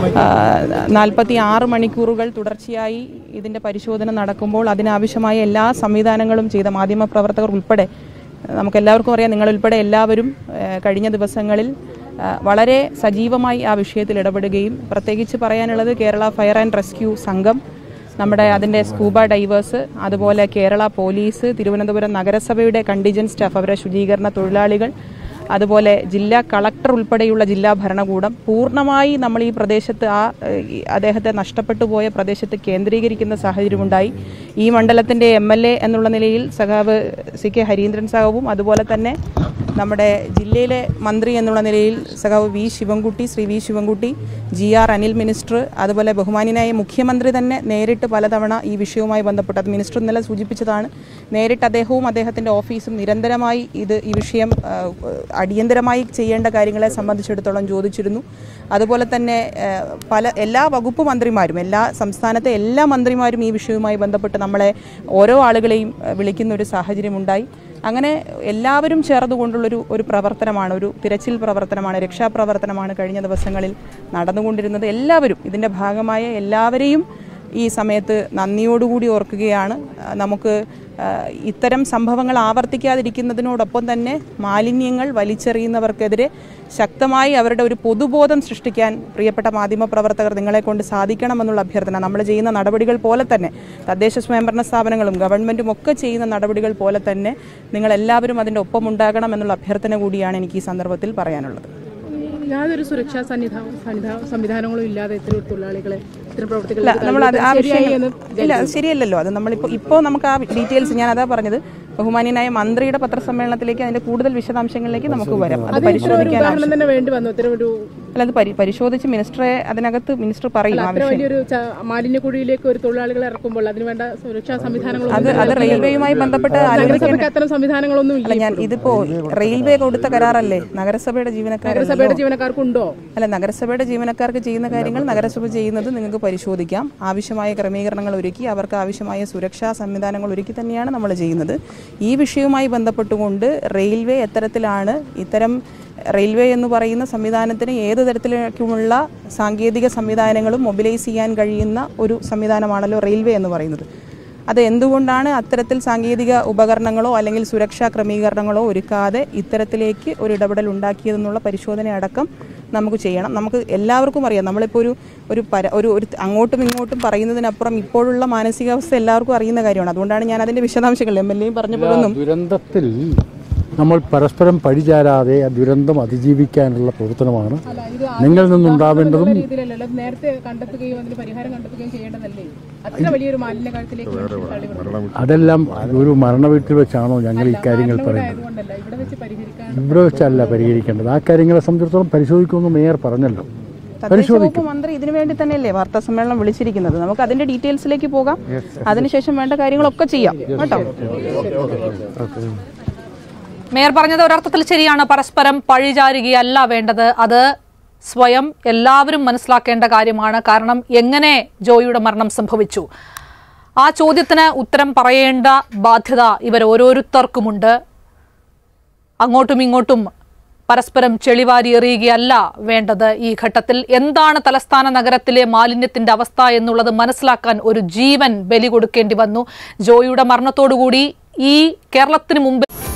നാൽപ്പത്തി ആറ് മണിക്കൂറുകൾ തുടർച്ചയായി ഇതിൻ്റെ പരിശോധന നടക്കുമ്പോൾ അതിനാവശ്യമായ എല്ലാ സംവിധാനങ്ങളും ചെയ്ത മാധ്യമപ്രവർത്തകർ ഉൾപ്പെടെ നമുക്കെല്ലാവർക്കും അറിയാം നിങ്ങളുൾപ്പെടെ എല്ലാവരും ഏഹ്, കഴിഞ്ഞ ദിവസങ്ങളിൽ ആ, വളരെ സജീവമായി ആ വിഷയത്തിൽ ഇടപെടുകയും പ്രത്യേകിച്ച് പറയാനുള്ളത് കേരള ഫയർ ആൻഡ് റെസ്ക്യൂ സംഘം നമ്മുടെ അതിൻ്റെ സ്കൂബ ഡൈവേഴ്സ് അതുപോലെ കേരള പോലീസ് തിരുവനന്തപുരം നഗരസഭയുടെ കണ്ടിജൻ സ്റ്റാഫ് അവരുടെ ശുചീകരണ തൊഴിലാളികൾ അതുപോലെ ജില്ലാ കളക്ടർ ഉൾപ്പെടെയുള്ള ജില്ലാ ഭരണകൂടം പൂർണ്ണമായി നമ്മൾ ഈ പ്രദേശത്ത് ആ ഏഹ്, ഈ അദ്ദേഹത്തെ നഷ്ടപ്പെട്ടു പോയ പ്രദേശത്ത് കേന്ദ്രീകരിക്കുന്ന സാഹചര്യമുണ്ടായി ഈ മണ്ഡലത്തിൻ്റെ എം എൽ എ എന്നുള്ള നിലയിൽ സഖാവ് സി കെ ഹരീന്ദ്രൻ സാഹുവും അതുപോലെ തന്നെ നമ്മുടെ ജില്ലയിലെ മന്ത്രി എന്നുള്ള നിലയിൽ സഖാവ് V Sivankutty Shri V Sivankutty G R Anil minister അതുപോലെ ബഹുമാനിയായ മുഖ്യമന്ത്രി തന്നെ നേരിട്ട് പലതവണ ഈ വിഷയവുമായി ബന്ധപ്പെട്ട് അത് മിനിസ്റ്റർ ഇന്നലെ സൂചിപ്പിച്ചതാണ് നേരിട്ട് അദ്ദേഹവും അദ്ദേഹത്തിൻ്റെ ഓഫീസും നിരന്തരമായി ഇത് ഈ വിഷയം ആ, അടിയന്തരമായി ചെയ്യേണ്ട കാര്യങ്ങളെ സംബന്ധിച്ചിടത്തോളം ചോദിച്ചിരുന്നു അതുപോലെ തന്നെ ആ, പല എല്ലാ വകുപ്പ് മന്ത്രിമാരും എല്ലാ സംസ്ഥാനത്തെ എല്ലാ മന്ത്രിമാരും ഈ വിഷയവുമായി ബന്ധപ്പെട്ട് നമ്മളെ ഓരോ ആളുകളെയും ആ, വിളിക്കുന്ന ഒരു സാഹചര്യമുണ്ടായി അങ്ങനെ എല്ലാവരും ചേർന്നുകൊണ്ടുള്ളൊരു ഒരു പ്രവർത്തനമാണ് ഒരു തിരച്ചിൽ പ്രവർത്തനമാണ് രക്ഷാപ്രവർത്തനമാണ് കഴിഞ്ഞ ദിവസങ്ങളിൽ നടന്നുകൊണ്ടിരുന്നത് എല്ലാവരും ഇതിൻ്റെ ഭാഗമായ എല്ലാവരെയും ഈ സമയത്ത് നന്ദിയോടുകൂടി ഓർക്കുകയാണ് ആ, നമുക്ക് ആ, ഇത്തരം സംഭവങ്ങൾ ആവർത്തിക്കാതിരിക്കുന്നതിനോടൊപ്പം തന്നെ മാലിന്യങ്ങൾ വലിച്ചെറിയുന്നവർക്കെതിരെ ശക്തമായി അവരുടെ ഒരു പൊതുബോധം സൃഷ്ടിക്കാൻ പ്രിയപ്പെട്ട മാധ്യമപ്രവർത്തകർ നിങ്ങളെ കൊണ്ട് സാധിക്കണമെന്നുള്ള അഭ്യർത്ഥന നമ്മൾ ചെയ്യുന്ന നടപടികൾ പോലെ തന്നെ തദ്ദേശ സ്വയംഭരണ സ്ഥാപനങ്ങളും ഗവൺമെൻറ്റും ഒക്കെ ചെയ്യുന്ന നടപടികൾ പോലെ തന്നെ നിങ്ങളെല്ലാവരും അതിൻ്റെ ഒപ്പമുണ്ടാകണം എന്നുള്ള അഭ്യർത്ഥന കൂടിയാണ് എനിക്ക് ഈ സന്ദർഭത്തിൽ പറയാനുള്ളത് യാതൊരു സുരക്ഷാ സന്നിധാ സന്നിധാ സംവിധാനങ്ങളും ഇല്ലാതെ ഇത്തരം തൊഴിലാളികളെ ഇത്തരം പ്രവർത്തികൾ ഇല്ല നമ്മൾ അത് ആ ശരിയായി വിഷയം എന്ന് ഇല്ല അത് ശരിയല്ലല്ലോ അത് നമ്മളിപ്പോൾ ഇപ്പോൾ നമുക്ക് ആ ഡീറ്റെയിൽസ് ഞാൻ അതാ പറഞ്ഞത് ബഹുമാന്യനായ മന്ത്രിയുടെ പത്രസമ്മേളനത്തിലേക്ക് അതിന്റെ കൂടുതൽ വിശദാംശങ്ങളിലേക്ക് നമുക്ക് വരാം അത് ഇത്തരം ഒരു പരിശോധിക്കാൻ ഉദാഹരണം തന്നെ വേണ്ടി വന്നു ഇത്തരം ഒരു അല്ല അത് പരി- പരിശോധിച്ച് മിനിസ്റ്ററെ അതിനകത്ത് മിനിസ്റ്റർ പറയും ആ അത്ര വിഷയം വലിയൊരു ച- മാലിന്യക്കുഴിയിലേക്ക് ഒരു തൊഴിലാളികളെ ഇറക്കുമ്പോൾ അതിനുവേണ്ട സുരക്ഷാ അത് സംവിധാനങ്ങളൊന്നും അത് റെയിൽവേയുമായി ബന്ധപ്പെട്ട് ആലോചിക്കാൻ നഗരസഭയ്ക്ക് അത്തരം സംവിധാനങ്ങളൊന്നും ഇല്ല അല്ല ഞാൻ ഇതിപ്പോ റെയിൽവേ കൊടുത്ത കരാറല്ലേ നഗരസഭയുടെ ജീവനക്കാരല്ലോ നഗരസഭയുടെ ജീവനക്കാർക്കുണ്ടോ അല്ല നഗരസഭയുടെ ജീവനക്കാർക്ക് ചെയ്യുന്ന കാര്യങ്ങൾ നഗരസഭ ചെയ്യുന്നത് നിങ്ങൾക്ക് പരിശോധിക്കാം ആവശ്യമായ ക്രമീകരണങ്ങൾ ഒരുക്കി അവർക്ക് ആവശ്യമായ സുരക്ഷാ സംവിധാനങ്ങൾ ഒരുക്കി തന്നെയാണ് നമ്മൾ ചെയ്യുന്നത് ഈ വിഷയവുമായി ബന്ധപ്പെട്ടുകൊണ്ട് റെയിൽവേ എത്തരത്തിലാണ് ഇത്തരം റെയിൽവേ എന്ന് പറയുന്ന സംവിധാനത്തിന് ഏത് തരത്തിലേക്കുമുള്ള സാങ്കേതിക സംവിധാനങ്ങളും മൊബിലൈസ് ചെയ്യാൻ കഴിയുന്ന ഒരു സംവിധാനമാണല്ലോ റെയിൽവേ എന്ന് പറയുന്നത് അത് എന്തുകൊണ്ടാണ് അത്തരത്തിൽ സാങ്കേതിക ഉപകരണങ്ങളോ അല്ലെങ്കിൽ സുരക്ഷാ ക്രമീകരണങ്ങളോ ഒരുക്കാതെ ഇത്തരത്തിലേക്ക് ഒരു ഇടപെടൽ ഉണ്ടാക്കിയതെന്നുള്ള പരിശോധന അടക്കം നമുക്ക് ചെയ്യണം നമുക്ക് എല്ലാവർക്കും അറിയാം നമ്മളിപ്പോൾ ഒരു ഒരു പര ഒരു ഒരു അങ്ങോട്ടും ഇങ്ങോട്ടും പറയുന്നതിനപ്പുറം ഇപ്പോഴുള്ള മാനസികാവസ്ഥ എല്ലാവർക്കും അറിയുന്ന കാര്യമാണ് അതുകൊണ്ടാണ് ഞാൻ അതിൻ്റെ വിശദാംശങ്ങൾ എം എൽ എയും പറഞ്ഞപ്പോഴൊന്നും ദുരന്തത്തിൽ നമ്മൾ പരസ്പരം പഴിചാരാതെ ആ ദുരന്തം അതിജീവിക്കാനുള്ള പ്രവർത്തനമാണ് നിങ്ങളിൽ നിന്നുണ്ടാവേണ്ടതും രീതിയിലല്ലല്ലോ അത് നേരത്തെ കണ്ടെത്തുകയും അതിന് പരിഹാരം കണ്ടെത്തുകയും ചെയ്യേണ്ടതല്ലേ അത്ര വലിയൊരു മാലിന്യ കാര്യത്തിലേക്ക് തള്ളി അതെല്ലാം ഒരു മരണ വീട്ടിൽ വെച്ചാണോ ഞങ്ങൾ ഈ കാര്യങ്ങൾ പറയുന്നത് അതുകൊണ്ടല്ല ഇവിടെ വെച്ച് പരിഹരിക്കാൻ ഇവിടെ വെച്ചല്ല പരിഹരിക്കേണ്ടത് ആ കാര്യങ്ങളെ സംബന്ധിച്ചിടത്തോളം പരിശോധിക്കുമെന്ന് മേയർ പറഞ്ഞല്ലോ തദ്ദേശ വകുപ്പ് മന്ത്രി ഇതിനു വേണ്ടി തന്നെയല്ലേ വാർത്താ സമ്മേളനം വിളിച്ചിരിക്കുന്നത് നമുക്ക് അതിന്റെ ഡീറ്റെയിൽസിലേക്ക് പോകാം അതിനുശേഷം വേണ്ട കാര്യങ്ങളൊക്കെ ചെയ്യാം കേട്ടോ മേയർ പറഞ്ഞത് ഒരർത്ഥത്തിൽ ശരിയാണ് പരസ്പരം പഴിചാരുകയല്ല വേണ്ടത് അത് സ്വയം എല്ലാവരും മനസ്സിലാക്കേണ്ട കാര്യമാണ് കാരണം എങ്ങനെ ജോയിയുടെ മരണം സംഭവിച്ചു ആ ചോദ്യത്തിന് ഉത്തരം പറയേണ്ട ബാധ്യത ഇവർ ഓരോരുത്തർക്കുമുണ്ട് അങ്ങോട്ടും ഇങ്ങോട്ടും പരസ്പരം ചെളിവാരി എറിയുകയല്ല വേണ്ടത് ഈ ഘട്ടത്തിൽ എന്താണ് തലസ്ഥാന നഗരത്തിലെ മാലിന്യത്തിന്റെ അവസ്ഥ എന്നുള്ളത് മനസ്സിലാക്കാൻ ഒരു ജീവൻ ബലി കൊടുക്കേണ്ടി വന്നു ജോയിയുടെ മരണത്തോടുകൂടി ഈ കേരളത്തിന് മുമ്പ്